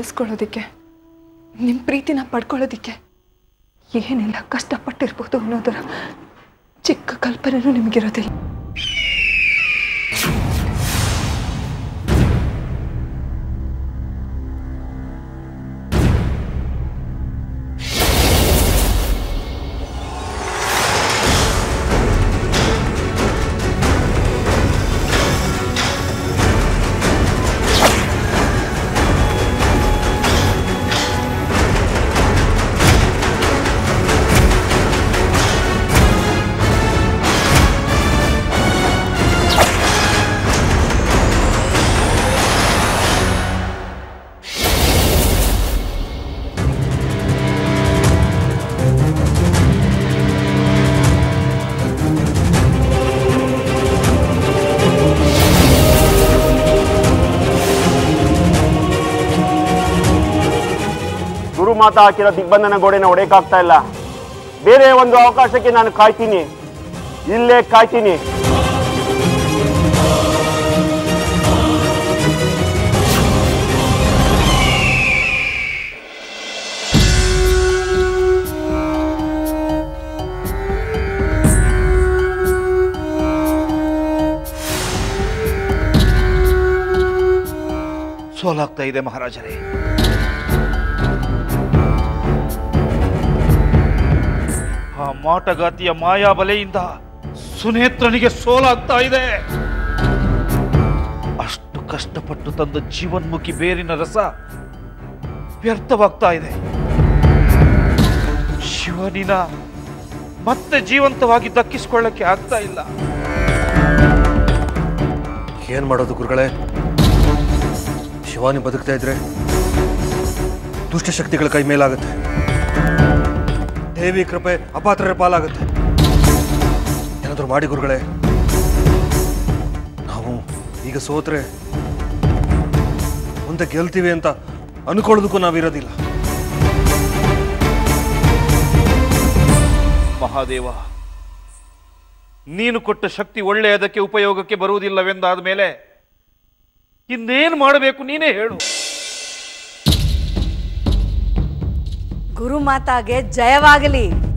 ಉಳಿಸ್ಕೊಳ್ಳೋದಿಕ್ಕೆ ನಿಮ್ಮ ಪ್ರೀತಿನ ಪಡ್ಕೊಳ್ಳೋದಿಕ್ಕೆ ಏನೆಲ್ಲ ಕಷ್ಟಪಟ್ಟಿರ್ಬೋದು ಅನ್ನೋದರ ಚಿಕ್ಕ ಕಲ್ಪನೆನೂ ನಿಮಗಿರೋದಿಲ್ಲ ಗುರುಮಾತ ಹಾಕಿರೋ ದಿಗ್ಬಂಧನ ಗೋಡೆನ ಹೊಡೆಯಕ್ಕಾಗ್ತಾ ಇಲ್ಲ ಬೇರೆ ಒಂದು ಅವಕಾಶಕ್ಕೆ ನಾನು ಕಾಯ್ತೀನಿ ಇಲ್ಲೇ ಕಾಯ್ತೀನಿ ಸೋಲಾಗ್ತಾ ಇದೆ ಮಹಾರಾಜರೇ ಆ ಮಾಟಗಾತಿಯ ಮಾಯಾಬಲೆಯಿಂದ ಸುನೇತ್ರನಿಗೆ ಸೋಲಾಗ್ತಾ ಇದೆ ಅಷ್ಟು ಕಷ್ಟಪಟ್ಟು ತಂದ ಜೀವನ್ಮುಖಿ ಬೇರಿನ ರಸ ವ್ಯರ್ಥವಾಗ್ತಾ ಇದೆ ಶಿವನಿನ ಮತ್ತೆ ಜೀವಂತವಾಗಿ ದಕ್ಕಿಸ್ಕೊಳ್ಳಕ್ಕೆ ಆಗ್ತಾ ಇಲ್ಲ ಏನ್ ಮಾಡೋದು ಗುರುಗಳೇ ಶಿವಾನಿ ಬದುಕ್ತಾ ಇದ್ರೆ ದುಷ್ಟಶಕ್ತಿಗಳ ಕೈ ಮೇಲಾಗುತ್ತೆ ದೇವಿ ಕೃಪೆ ಅಪಾತ್ರರ ಪಾಲಾಗುತ್ತೆ ಏನಾದರೂ ಮಾಡಿ ಗುರುಗಳೇ ನಾವು ಈಗ ಸೋತ್ರೆ ಮುಂದೆ ಗೆಲ್ತೀವಿ ಅಂತ ಅನ್ಕೊಳ್ಳೋದಕ್ಕೂ ನಾವಿರೋದಿಲ್ಲ ಮಹಾದೇವ ನೀನು ಕೊಟ್ಟ ಶಕ್ತಿ ಒಳ್ಳೆಯದಕ್ಕೆ ಉಪಯೋಗಕ್ಕೆ ಬರುವುದಿಲ್ಲವೆಂದಾದ ಮೇಲೆ ಇನ್ನೇನು ಮಾಡಬೇಕು ನೀನೇ ಹೇಳು ಗುರುಮಾತಾಗೆ ಜಯವಾಗಲಿ